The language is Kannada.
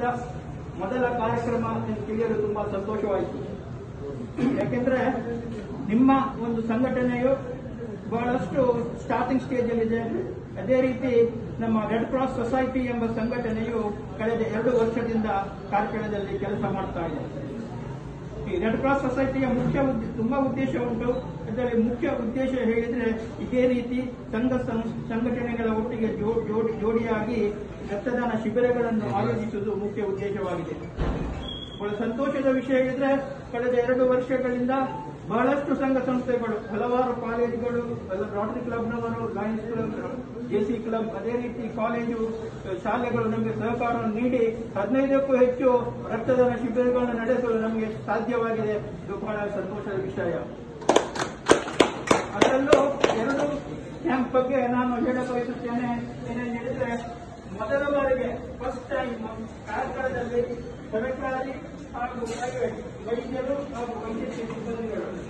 ವರ್ಷದ ಮೊದಲ ಕಾರ್ಯಕ್ರಮ ಎಂದು ತಿಳಿಯಲು ತುಂಬಾ ಸಂತೋಷವಾಯಿತು ಯಾಕೆಂದ್ರೆ ನಿಮ್ಮ ಒಂದು ಸಂಘಟನೆಯು ಬಹಳಷ್ಟು ಸ್ಟಾರ್ಟಿಂಗ್ ಸ್ಟೇಜ್ ಅಲ್ಲಿದೆ ಅದೇ ರೀತಿ ನಮ್ಮ ರೆಡ್ ಕ್ರಾಸ್ ಸೊಸೈಟಿ ಎಂಬ ಸಂಘಟನೆಯು ಕಳೆದ ಎರಡು ವರ್ಷದಿಂದ ಕಾರ್ಕಳದಲ್ಲಿ ಕೆಲಸ ಮಾಡ್ತಾ ಇದೆ ಈ ರೆಡ್ ಕ್ರಾಸ್ ಸೊಸೈಟಿಯ ಮುಖ್ಯ ಉದ್ದ- ತುಂಬಾ ಉದ್ದೇಶ ಉಂಟು ಅದರಲ್ಲಿ ಮುಖ್ಯ ಉದ್ದೇಶ ಹೇಳಿದ್ರೆ ಇದೇ ರೀತಿ ಸಂಘ ಸಂ- ಸಂಘಟನೆಗಳ ಒಟ್ಟಿಗೆ ಜೋ- ಜೋಡಿ ಜೋಡಿಯಾಗಿ ರಕ್ತದಾನ ಶಿಬಿರಗಳನ್ನು ಆಯೋಜಿಸುವುದು ಮುಖ್ಯ ಉದ್ದೇಶವಾಗಿದೆ ಬಹಳ ಸಂತೋಷದ ವಿಷಯ ಹೇಳಿದ್ರೆ ಕಳೆದ ಎರಡು ವರ್ಷಗಳಿಂದ ಬಹಳಷ್ಟು ಸಂಘ ಸಂಸ್ಥೆಗಳು ಹಲವಾರು ಕಾಲೇಜುಗಳು ರೋಟರಿ ಕ್ಲಬ್ನವರು ಲಯನ್ಸ್ ಕ್ಲಬ್ ಜೆಸಿ ಕ್ಲಬ್ ಅದೇ ರೀತಿ ಕಾಲೇಜು ಶಾಲೆಗಳು ನಮಗೆ ಸಹಕಾರವನ್ನು ನೀಡಿ ಹದಿನೈದಕ್ಕೂ ಹೆಚ್ಚು ರಕ್ತದಾನ ಶಿಬಿರಗಳನ್ನು ನಡೆಸಲು ನಮಗೆ ಸಾಧ್ಯವಾಗಿದೆ ಇದು ಬಹಳ ಸಂತೋಷದ ವಿಷಯ ಅದರಲ್ಲೂ ಎರಡು ಕ್ಯಾಂಪ್ ಬಗ್ಗೆ ನಾನು ಹೇಳ ಬಯಸುತ್ತೇನೆ ಏನೇನು ಹೇಳಿದ್ರೆ ಮೊದಲ ಬಾರಿಗೆ ಫಸ್ಟ್ ಟೈಮ್ ಕಾರ್ಕಳದಲ್ಲಿ ಸರ್ಕಾರಿ ಹಾಗೂ ಪ್ರೈವೇಟ್ ವೈದ್ಯರು ಹಾಗೂ ವೈದ್ಯಕೀಯ ಸಿಬ್ಬಂದಿಗಳು